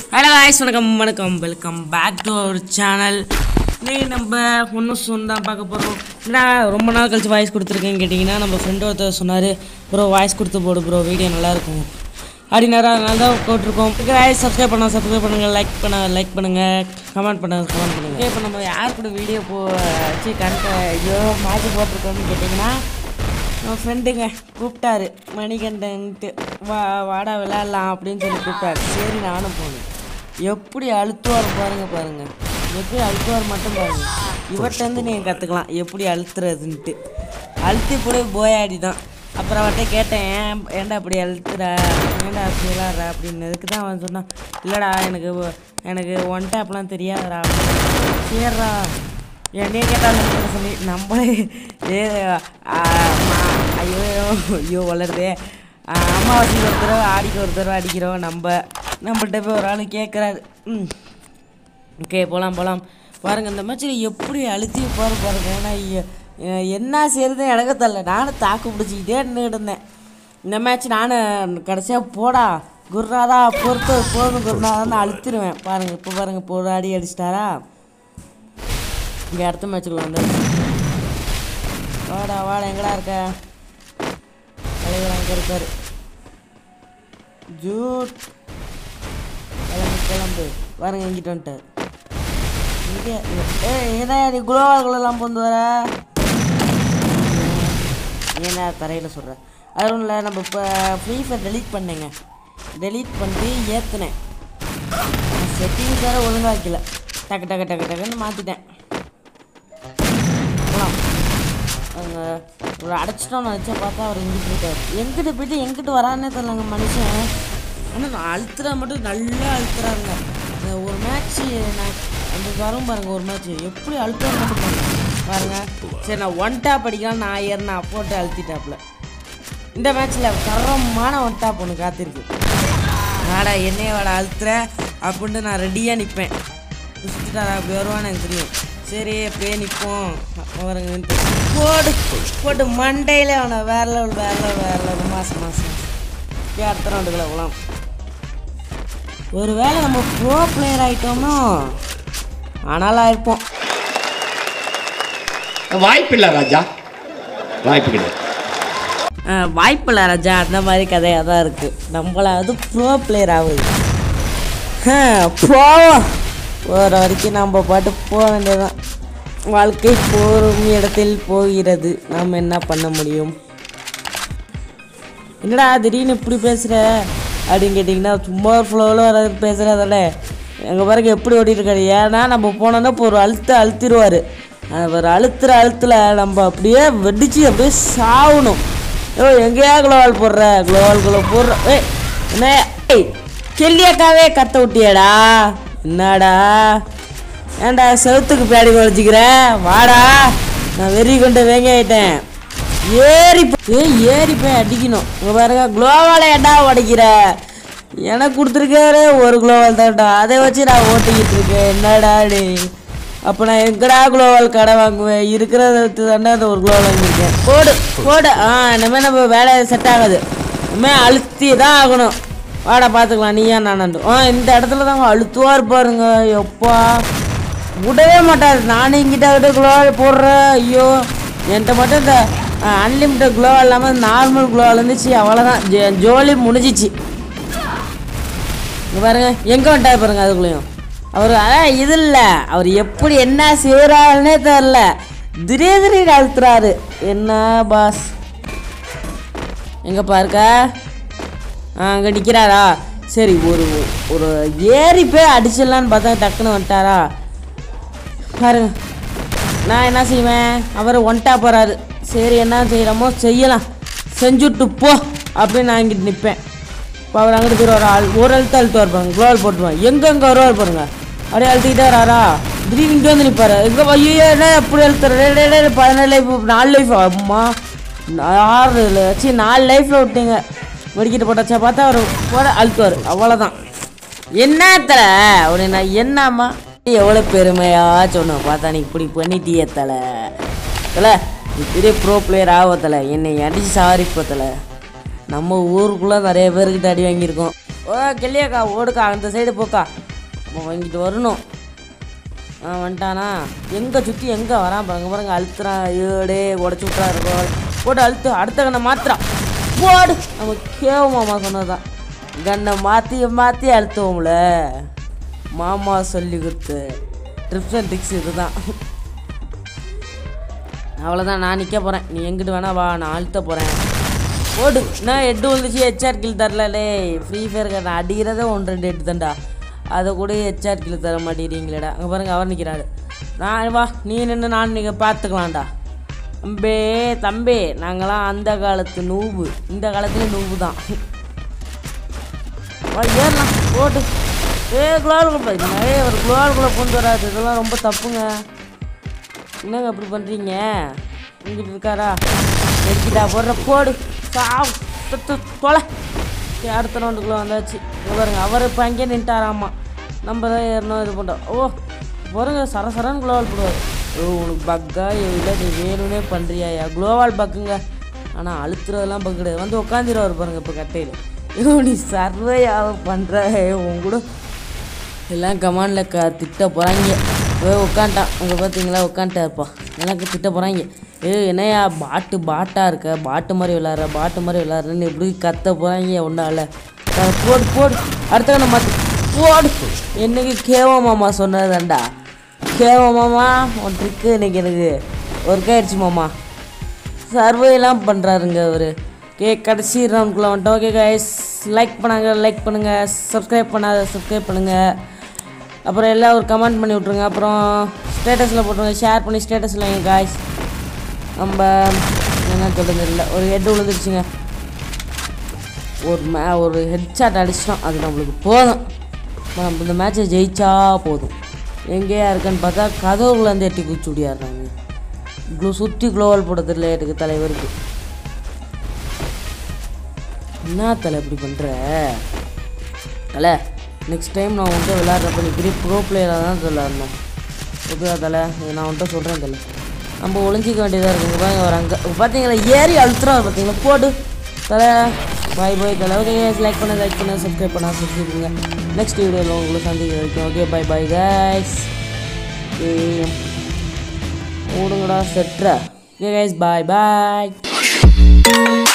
Hello guys வணக்கம் வணக்கம் welcome back to our channel இன்னைக்கு நம்ம ஒன்றும் சொன்னால் பார்க்க போகிறோம் என்ன ரொம்ப நாள் கழிச்சு வாய்ஸ் கொடுத்துருக்கேன்னு கேட்டிங்கன்னா நம்ம ஃப்ரெண்டு ஒருத்தர் சொன்னார் ப்ரோ வாய்ஸ் கொடுத்து போடு ப்ரோ வீடியோ நல்லாயிருக்கும் அப்படின்னாரா அதனால தான் போட்டிருக்கோம் guys சப்ஸ்கிரைப் பண்ண சப்ஸ்கிரைப் பண்ணுங்கள் லைக் பண்ண லைக் பண்ணுங்கள் கமெண்ட் பண்ண கமெண்ட் பண்ணுங்கள் இப்போ நம்ம யார் கூட வீடியோ போ வச்சு கணக்க ஐயோ மாற்றி போட்டிருக்கோம்னு கேட்டிங்கன்னா நம்ம ஃப்ரெண்டுங்க கூப்பிட்டாரு மணிகண்டன்ட்டு வா வாடா விளையாடலாம் அப்படின்னு சொல்லி கூப்பிட்டாரு சரி நானும் போனேன் எப்படி அழுத்துவார் பாருங்க பாருங்க எப்படி அழுத்துவார் மட்டும் பாருங்க இவர்கிட்டருந்து நீங்கள் கற்றுக்கலாம் எப்படி அழுத்துறதுன்ட்டு அழுத்தி போய் போயாடி தான் அப்புறம் அவர்கிட்ட கேட்டேன் ஏன் ஏன்டா அப்படி அழுத்துற ஏன்டா அப்படி விளாட்ற அப்படின்னதுக்கு தான் அவன் சொன்னான் இல்லைடா எனக்கு ஒ- எனக்கு ஒன் டேப்லாம் தெரியாதுடா சரிடா என்னையே கேட்டாலும் சொல்லி நம்மளே ஏ ஆ, மா- ஐயோ ஐயோ வளருதே ஆ, அமாவாசைக்கு ஒரு தடவை ஆடிக்கு ஒரு தடவை அடிக்கிறோம் நம்ம நம்மள்கிட்ட போய் ஒரு ஆள் கேட்குறாரு ம் ஓகே போகலாம் போகலாம் பாருங்கள் இந்த மேட்ச்சில் எப்படி அழுத்தி போகிற பாருங்க ஏன்னா ஐய- எ- என்ன செய்யறது எனக்கு தெரியல நானும் தாக்கு பிடிச்சிக்கிட்டே நின்றுட்டு இருந்தேன் இந்த மேட்ச் நான் கடைசியாக போடா குருநாதா பொறுத்து போதும் குருநாதான்னு அழுத்திடுவேன் பாருங்கள் இப்போ பாருங்கள் போட அடி அடிச்சிட்டாரா இங்கே அடுத்த மேட்ச்சுக்குள்ள வந்து வாடா வாடா எங்கடா இருக்க தலைவர் அங்கே இருக்காரு ஜூட் கிளம்பு கிளம்பு பாருங்க எங்கிட்ட வந்துட்டார் இங்கே ஏ ஏன்னா நீ குளோவால்குள்ளெல்லாம் கொண்டு வர ஏன்னா தரையில் சொல்கிறேன் அது ஒன்றும் இல்லை நம்ம இப்போ ஃப்ரீ ஃபயர் டெலீட் பண்ணேங்க டெலீட் பண்ணி ஏற்றுனேன் செட்டிங்ஸ் வேறு ஒழுங்கா வைக்கல டக்கு டக்கு டக்கு டக்குன்னு மாற்றிட்டேன் போகலாம் அங்கே ஒரு அடைச்சிட்டோம்னு வச்சா பார்த்தா அவர் எங்கிட்டு போயிட்டார் எங்கிட்ட போயிட்டு எங்கிட்டு வரானே தெரியலங்க மனுஷன் ஆனால் நான் அழுத்துறா மட்டும் நல்லா அழுத்துறாங்க இந்த ஒரு மேட்ச்சு நான் அந்த வரும் பாருங்க ஒரு மேட்ச் எப்படி அழுத்துற மட்டும் பாருங்க. பாருங்க சரி நான் ஒன் டாப் அடிக்கலாம் நான் ஏறினா போட்டு அழுத்திட்டாப்புல இந்த மேட்ச்சில் தரமான ஒன் டாப் ஒன்று காத்திருக்கு வாடா என்னைய வாடா அழுத்துற அப்படின்ட்டு நான் ரெடியாக நிற்பேன் சுற்றிட்டாரா அப்படி வருவான்னு எனக்கு தெரியும் சரி அப்படியே நிற்போம் அவருங்க நின்று போடு போட்டு மண்டையிலே அவனை வேற லெவல் வேற லெவல் வேற லெவல் மாதம் மாதம் இப்போ அடுத்த ரவுண்டுக்குள்ள போகலாம் ஒருவேளை நம்ம ப்ரோ பிளேயர் ஆகிட்டோம்னா ஆனாலும் இருப்போம் வாய்ப்பில்லை ராஜா வாய்ப்பு கிடையாது வாய்ப்பில்லை ராஜா அந்த மாதிரி கதையாக தான் இருக்குது நம்மளாவது ப்ரோ பிளேயர் ஆகுது போவோம் போகிற வரைக்கும் நம்ம பாட்டு போக வேண்டியதுதான் வாழ்க்கை போகும் இடத்தில் போகிறது நாம் என்ன பண்ண முடியும் என்னடா திடீர்னு இப்படி பேசுகிற அப்படின்னு கேட்டிங்கன்னா சும்மா ஒரு ஃப்ளோவில் வர பேசுகிறதால எங்கள் பாருங்க எப்படி ஓடிட்டு இருக்காரு ஏன்னா நம்ம போனோன்னா இப்போ ஒரு அழுத்த அழுத்திடுவார் ஒரு அழுத்துற அழுத்துல நம்ம அப்படியே வெடிச்சு அப்படியே சாவணும் ஓ எங்கேயா குளோவால் போடுற குளோவால் குளோ போடுற ஏய் என்ன ஏய் கெல்லியக்காவே கத்த விட்டியாடா என்னடா ஏன்டா செவுத்துக்கு பேடி குழச்சிக்கிற வாடா நான் வெறி கொண்டு வேங்க ஆயிட்டேன் ஏறி போ- ஏய் ஏறி போய் அடிக்கணும் இங்க பாருங்க குளோவால ஏன்டா உடைக்கிற எனக்கு கொடுத்துருக்காரு ஒரு குளோவால் தான்டா அதை வச்சு நான் ஓட்டிக்கிட்டு இருக்கேன் என்னடா டே அப்போ நான் எங்கடா குளோவால் கடை வாங்குவேன் இருக்கிறத வச்சு தாண்டா அந்த ஒரு குளோவால் வாங்கியிருக்கேன் போடு போடு ஆ இனிமேல் நம்ம வேலை செட் ஆகாது இனிமேல் அழுத்தி தான் ஆகணும் வாடா பார்த்துக்கலாம் நீயா நானாண்டு ஆ இந்த இடத்துல தாங்க அழுத்துவார் பாருங்க எப்பா விடவே மாட்டார் நானும் இங்கிட்ட விட்டு குளோவால் போடுறேன் ஐயோ என்கிட்ட மட்டும் இந்த அன்லிமிட்டட் குளோவால் இல்லாமல் நார்மல் குளோவால் இருந்துச்சு அவ்வளோதான் ஜே- ஜோலி முடிஞ்சிச்சு இங்க பாருங்க எங்கே வந்துட்டார் பாருங்க அதுக்குள்ளேயும் அவர் அதான் இது இல்லை அவர் எப்படி என்ன செய்கிறாருன்னே தெரில திடீர் திடீர்னு அழுத்துறாரு என்ன பாஸ் எங்கே பாருக்கா அங்கே நிற்கிறாரா சரி ஒரு ஒரு ஏறி போய் அடிச்சிடலான்னு பார்த்தா டக்குன்னு வந்துட்டாரா பாருங்க நான் என்ன செய்வேன் அவர் ஒன்ட்டா போகிறாரு சரி என்ன செய்கிறோமோ செய்யலாம் செஞ்சுட்டு போ அப்படின்னு நான் இங்கிட்டு நிற்பேன் இப்போ அவர் அங்கிட்டு போய் ஒரு ஆள் ஒரு அழுத்து அழுத்து வருப்பாங்க குளோல் போட்டுருவான் எங்கெங்கே வருவார் பாருங்க அப்படியே அழுத்திக்கிட்டே வராரா திடீர்னு இங்கே வந்து நிற்பாரு எங்கே ஐயோ என்ன எப்படி அழுத்துற பதினேழு லைஃப் நாலு லைஃப் அம்மா ஆறு வச்சு நாலு லைஃப்பில் விட்டீங்க வெடிக்கிட்டு போட்டாச்சா பார்த்தா அவர் போட அழுத்துவார் அவ்வளோதான் என்னத்தல அப்படின்னா என்னம்மா எவ்வளோ பெருமையா சொன்னோம் பார்த்தா நீ இப்படி பண்ணிட்டியே தல தல நீ பெரிய ப்ரோ பிளேயர் ஆகத்தல என்னை அடிச்சு சாரிப்பத்தல நம்ம ஊருக்குள்ளே நிறைய பேர்கிட்ட அடி வாங்கியிருக்கோம் ஓ கெல்லியாக்கா ஓடுக்கா அந்த சைடு போக்கா அவன் வாங்கிட்டு வரணும் ஆ வந்துட்டானா எங்கே சுற்றி எங்கே வரான் பாருங்க பாருங்க அழுத்துறான் ஏடே உடச்சி விட்றா இருக்கும் போட்டு அழுத்து அடுத்த கண்ணை மாத்திரான் போடு நம்ம கேவ மாமா சொன்னதுதான் கண்ணை மாற்றி மாற்றி அழுத்துவோம்ல மாமா சொல்லி கொடுத்து ட்ரிப்ஸ் அண்ட் ட்ரிக்ஸ் இதுதான் அவ்வளோதான் நான் நிற்க போகிறேன் நீ எங்கிட்டு வேணா வா நான் அழுத்த போகிறேன் ஓடு நான் எட்டு வந்துச்சு ஹெச்ஆர் கில் தரலே ஃப்ரீ ஃபயர் நான் அடிக்கிறதே ஒன்று ரெண்டு எட்டு தான்டா அதை கூட ஹெச்ஆர் கில் தர மாட்டேங்கிறீங்களேடா அங்கே பாருங்க அவர் நிற்கிறாரு நான் வா நீ நின்று நான் நீங்கள் பார்த்துக்கலாம்டா தம்பே தம்பி நாங்களாம் அந்த காலத்து நூபு இந்த காலத்துல நூபு தான் வா ஏறலாம் ஓட்டு ஏ குளோவால் ஏ ஒரு குளோவால்குள்ளே கொண்டு வராது இதெல்லாம் ரொம்ப தப்புங்க என்னங்க அப்படி பண்ணுறீங்க இங்கிட்டு இருக்காரா எடுக்கிட்டா போடுற போடு சாவு தொத்து தொலை சரி, அடுத்த ரவுண்டுக்குள்ளே வந்தாச்சு இங்க பாருங்க அவர் இப்போ அங்கேயே நின்ட்டாராமா நம்ம தான் ஏறணும் இது பண்ணுறோம் ஓ பாருங்க சரசரன்னு குளோவால் போடுவார் ஓ உனக்கு பக்கா இல்லை நீ வேணும்னே பண்ணுறியா குளோவால் பக்குங்க ஆனால் அழுத்துறதெல்லாம் பக்கு கிடையாது வந்து உட்காந்துருவார் பாருங்க இப்போ கட்டையில் ஐயோ நீ சர்வையாக பண்ணுற உன் கூட எல்லாம் கமாண்டில் க திட்ட போகிறாங்க ஏ உட்காண்டான் அங்கே பார்த்தீங்களா உட்காந்துட்டா இருப்பா எனக்கு திட்ட போகிறாங்க ஏ என்னையா பாட்டு பாட்டா இருக்க பாட்டு மாதிரி விளாட்ற பாட்டு மாதிரி விளாட்றன்னு எப்படி கத்த போகிறாங்க ஒன்றால் போடு போடு அடுத்த கண்ணை மாற்று போடு என்னைக்கு கேவ மாமா சொன்னதாண்டா கேவ மாமா உன் ட்ரிக்கு இன்னைக்கு எனக்கு ஒர்க் ஆயிடுச்சு மாமா சர்வேலாம் பண்ணுறாருங்க அவர் ஓகே கடைசி ரவுண்ட்குள்ளே வந்துட்டோம் ஓகே கைஸ் லைக் பண்ணாங்க லைக் பண்ணுங்கள் சப்ஸ்கிரைப் பண்ணாத சப்ஸ்கிரைப் பண்ணுங்கள் அப்புறம் எல்லாம் ஒரு கமெண்ட் பண்ணி விட்ருங்க அப்புறம் ஸ்டேட்டஸில் போட்டுருங்க ஷேர் பண்ணி ஸ்டேட்டஸில் வைங்க காய்ஸ் நம்ம என்ன சொல்கிறது இல்லை ஒரு ஹெட் விழுந்துருச்சுங்க ஒரு மே ஒரு ஹெட் ஷாட் அடிச்சிட்டோம் அது நம்மளுக்கு போதும் நம்ம இந்த மேட்சை ஜெயிச்சா போதும் எங்கேயா இருக்குன்னு பார்த்தா கதவுக்குள்ளேருந்து எட்டி குச்சி விடியாடுறாங்க இவ்வளோ சுற்றி குளோவல் போட தெரியல எனக்கு தலைவருக்கு என்ன தலை இப்படி பண்ணுற தலை நெக்ஸ்ட் டைம் நான் உன்ட்ட விளையாடுறப்ப நீ பெரிய ப்ரோ பிளேயராக தான் விளையாடணும் ஓகேவா தலை இது நான் உன்ட்ட சொல்கிறேன் தலை நம்ம ஒளிஞ்சிக்க வேண்டியதாக இருக்குங்க பாருங்க அவர் அங்கே பார்த்தீங்களா ஏறி அழுத்துறாரு பார்த்தீங்களா போடு தலை பாய் பாய் தலை ஓகே லைக் பண்ண லைக் பண்ண சப்ஸ்கிரைப் பண்ண சப்ஸ்கிரைப் நெக்ஸ்ட் வீடியோவில் உங்களை சந்திக்க வரைக்கும் ஓகே பை பை கைஸ் ஓடுங்கடா செட்ரா ஓகே கைஸ் பாய் பாய்